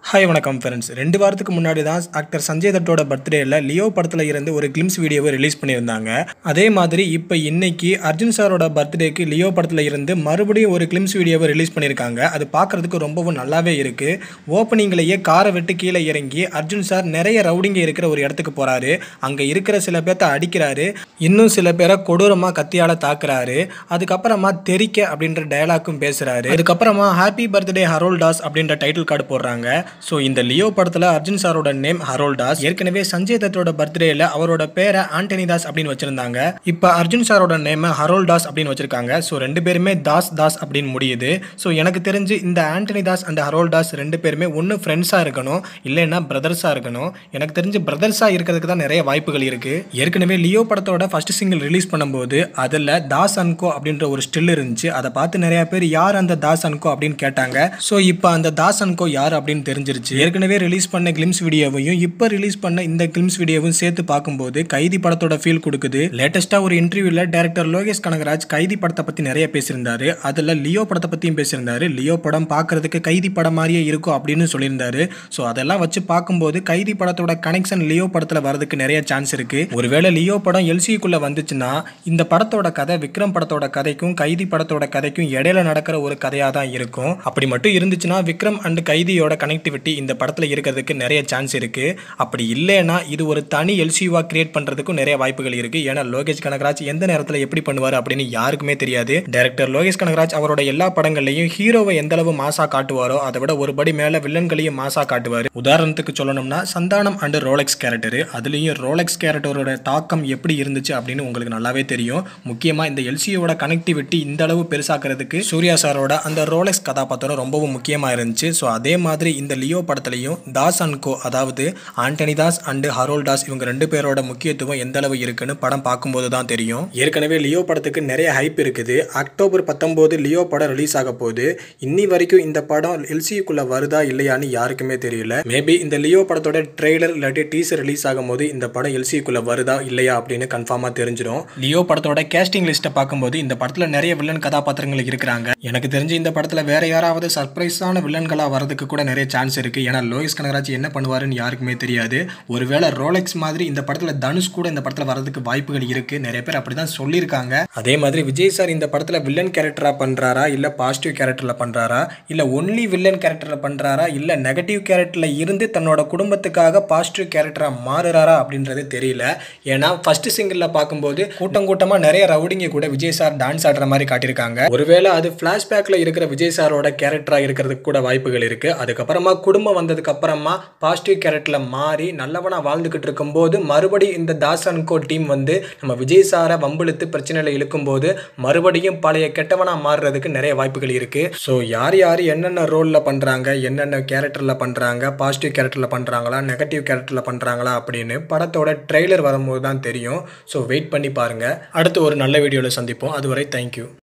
hi வணக்கம் friends ரெண்டு வாரத்துக்கு முன்னாடி தான் ஆக்டர் சஞ்சய் தட்டோட பர்த்டேயில் லியோ படத்தில் இருந்து ஒரு கிளிம்ஸ் வீடியோவை ரிலீஸ் பண்ணியிருந்தாங்க அதே மாதிரி இப்போ இன்னைக்கு அர்ஜுன் சாரோட பர்த்டேக்கு லியோ படத்தில் இருந்து மறுபடியும் ஒரு கிளிம்ஸ் வீடியோவை ரிலீஸ் பண்ணியிருக்காங்க அது பார்க்கறதுக்கு ரொம்பவும் நல்லாவே இருக்கு ஓப்பனிங்லேயே காரை விட்டு கீழே இறங்கி அர்ஜுன் சார் நிறைய ரவுடிங்க இருக்கிற ஒரு இடத்துக்கு போறாரு அங்கே இருக்கிற சில பேர்த்த அடிக்கிறாரு இன்னும் சில பேரை கொடூரமாக கத்தியால் தாக்குறாரு அதுக்கப்புறமா தெரிக்க அப்படின்ற டயலாக்கும் பேசுறாரு அதுக்கப்புறமா ஹாப்பி பர்த்டே ஹரோல் டாஸ் அப்படின்ற டைட்டில் கார்டு போடுறாங்க ஸோ இந்த லியோ படத்தில் அர்ஜுன் சாரோட நேம் ஹரோல் தாஸ் ஏற்கனவே சஞ்சய் தத்தோட பர்த்டேல அவரோட பேரை ஆண்டனி தாஸ் அப்படின்னு வச்சிருந்தாங்க இப்போ அர்ஜுன் சாரோட நேம் ஹரோல் தாஸ் அப்படின்னு வச்சிருக்காங்க ஸோ ரெண்டு பேருமே தாஸ் தாஸ் அப்படின்னு முடியுது ஸோ எனக்கு தெரிஞ்சு இந்த Antony Das and Harold Das ரெண்டு பேருமே ஒன்று ஃப்ரெண்ட்ஸாக இருக்கணும் இல்லைன்னா பிரதர்ஸாக இருக்கணும் எனக்கு தெரிஞ்சு பிரதர்ஸாக இருக்கிறதுக்கு தான் நிறைய வாய்ப்புகள் இருக்கு ஏற்கனவே லியோ படத்தோட ஃபர்ஸ்ட் சிங்கிள் ரிலீஸ் பண்ணும்போது அதில் தாஸ் அன்கோ அப்படின்ற ஒரு ஸ்டில் இருந்துச்சு அதை பார்த்து நிறைய பேர் யார் அந்த தாஸ் அன்கோ அப்படின்னு கேட்டாங்க ஸோ இப்போ அந்த தாஸ் அன்கோ யார் அப்படின்னு தெரிஞ்சிருச்சு ஏற்கனவே ரிலீஸ் பண்ண கிளிம்ஸ் வீடியோவையும் இப்போ ரிலீஸ் பண்ண இந்த கிளிம்ஸ் வீடியோவும் சேர்த்து பார்க்கும்போது கைதி படத்தோட ஃபீல் கொடுக்குது லேட்டஸ்ட்டாக ஒரு இன்டர்வியூவில் டேரக்டர் லோகேஷ் கனகராஜ் கைதி படத்தை பற்றி நிறைய பேசியிருந்தாரு அதில் லியோ படத்தை பற்றியும் பேசியிருந்தாரு லியோ படம் பார்க்கறதுக்கு கைதி படம் மாதிரியே இருக்கும் அப்படின்னு சொல்லியிருந்தாரு ஸோ அதெல்லாம் வச்சு பார்க்கும்போது கைதி படத்தோட கனெக்ஷன் லியோ படத்தில் வரதுக்கு நிறைய சான்ஸ் இருக்கு ஒருவேளை லியோ படம் எல்சிக்குள்ள வந்துச்சுன்னா இந்த படத்தோட கதை விக்ரம் படத்தோட கதைக்கும் கைதி படத்தோட கதைக்கும் இடையில நடக்கிற ஒரு கதையாக தான் இருக்கும் அப்படி மட்டும் இருந்துச்சுன்னா விக்ரம் அண்ட் கைதியோட கனெக்டிவிட்டி இந்த படத்தில் இருக்கிறதுக்கு நிறைய சான்ஸ் இருக்கு அப்படி இல்லைன்னா இது ஒரு தனி எல்சியூவா கிரியேட் பண்றதுக்கும் நிறைய வாய்ப்புகள் இருக்கு ஏன்னா லோகேஷ் கனகராஜ் எந்த நேரத்தில் எப்படி பண்ணுவார் அப்படின்னு யாருக்குமே தெரியாது டைரக்டர் லோகேஷ் கனகராஜ் அவரோட எல்லா படங்கள்லையும் ஹீரோவை எந்த அளவு மாசா காட்டுவாரோ அதை விட ஒரு படி மேல வில்லன்களையும் மாசா காட்டுவார் உதாரணத்துக்கு சொல்லணும்னா சந்தானம் அண்ட் ரோலெக்ஸ் கேரக்டர் அதுலேயும் ரோலெக்ஸ் கேரக்டரோட தாக்கம் எப்படி இருந்துச்சு அப்படின்னு உங்களுக்கு நல்லாவே தெரியும் முக்கியமாக இந்த எல்சியோட கனெக்டிவிட்டி இந்த அளவு பெருசாக்கிறதுக்கு சூர்யா சாரோட அந்த ரோலெக்ஸ் கதாபாத்திரம் ரொம்பவும் முக்கியமாக இருந்துச்சு ஸோ அதே மாதிரி இந்த லியோ படத்துலையும் தாஸ் அண்ட் கோ அதாவது Antony Das and Harold Das இவங்க ரெண்டு பேரோட முக்கியத்துவம் எந்த அளவு இருக்குன்னு படம் பார்க்கும்போது தான் தெரியும் ஏற்கனவே லியோ படத்துக்கு நிறைய ஹைப் இருக்குது அக்டோபர் பத்தொம்போது லியோ படம் ரிலீஸ் ஆக போகுது இன்னி வரைக்கும் இந்த படம் எல்சிக்குள்ள வருதா இல்லையான்னு யாருக்குமே தெரியல மேபி இந்த லியோ படத்தோட ட்ரெய்லர் இல்லாட்டி டீசர் ரிலீஸ் ஆகும்போது இந்த படம் எல்சிக்குள்ள வருதா இல்லையா அப்படின்னு கன்ஃபார்மாக தெரிஞ்சிடும் லியோ படத்தோட கேஸ்டிங் லிஸ்ட்டை பார்க்கும்போது இந்த படத்தில் நிறைய வில்லன் கதாபாத்திரங்கள் இருக்கிறாங்க எனக்கு தெரிஞ்சு இந்த படத்தில் வேற யாராவது சர்ப்ரைஸான வில்லன்களாக வரதுக்கு கூட நிறைய சான்ஸ் இருக்கு ஏன்னா லோகேஷ் கனகராஜ் என்ன பண்ணுவாருன்னு யாருக்குமே தெரியாது ஒருவேளை ரோலெக்ஸ் மாதிரி இந்த படத்தில் தனுஷ் கூட இந்த படத்தில் வரதுக்கு வாய்ப்புகள் இருக்கு நிறைய பேர் அப்படிதான் சொல்லியிருக்காங்க அதே மாதிரி விஜய் சார் இந்த படத்தில் வில்லன் கேரக்டரா பண்றாரா இல்லை பாசிட்டிவ் கேரக்டரில் பண்றாரா இல்லை ஒன்லி வில்லன் கேரக்டரில் பண்றாரா இல்லை நெகட்டிவ் கேரக்டரில் இருந்து தன்னோட குடும்பத்துக்காக பாசிட்டிவ் கேரக்டரா மாறுறாரா அப்படின்றது தெரியல ஏன்னா ஃபர்ஸ்ட் சிங்கிளில் பார்க்கும்போது கூட்டம் கூட்டமாக நிறைய ரவுடிங்க கூட விஜய் சார் டான்ஸ் ஆடுற மாதிரி காட்டியிருக்காங்க ஒருவேளை அது ஃப்ளாஷ்பேக்கில் இருக்கிற விஜய் சாரோட கேரக்டராக இருக்கிறதுக்கு கூட வாய்ப்புகள் இருக்கு அதுக்கப்புறமா குடும்பம் வந்ததுக்கு அப்புறமா பாசிட்டிவ் கேரக்டரில் மாறி நல்லவனா வாழ்ந்துகிட்டு இருக்கும்போது மறுபடியும் இந்த தாசன்கோ டீம் வந்து நம்ம விஜய் சாரை வம்பிழுத்து பிரச்சனையில் இழுக்கும்போது மறுபடியும் பழைய கெட்டவனா மாறுறதுக்கு நிறைய வாய்ப்புகள் இருக்கு ஸோ யார் யார் என்னென்ன ரோலில் பண்ணுறாங்க என்னென்ன கேரக்டரில் பண்ணுறாங்க பாசிட்டிவ் கேரக்டரில் பண்ணுறாங்களா நெகட்டிவ் கேரக்டரில் பண்ணுறாங்களா அப்படின்னு படத்தோட ட்ரெய்லர் வரும்போது தான் தெரியும் ஸோ வெயிட் பண்ணி பாருங்க அடுத்து ஒரு நல்ல வீடியோவில் சந்திப்போம் அதுவரை தேங்க்யூ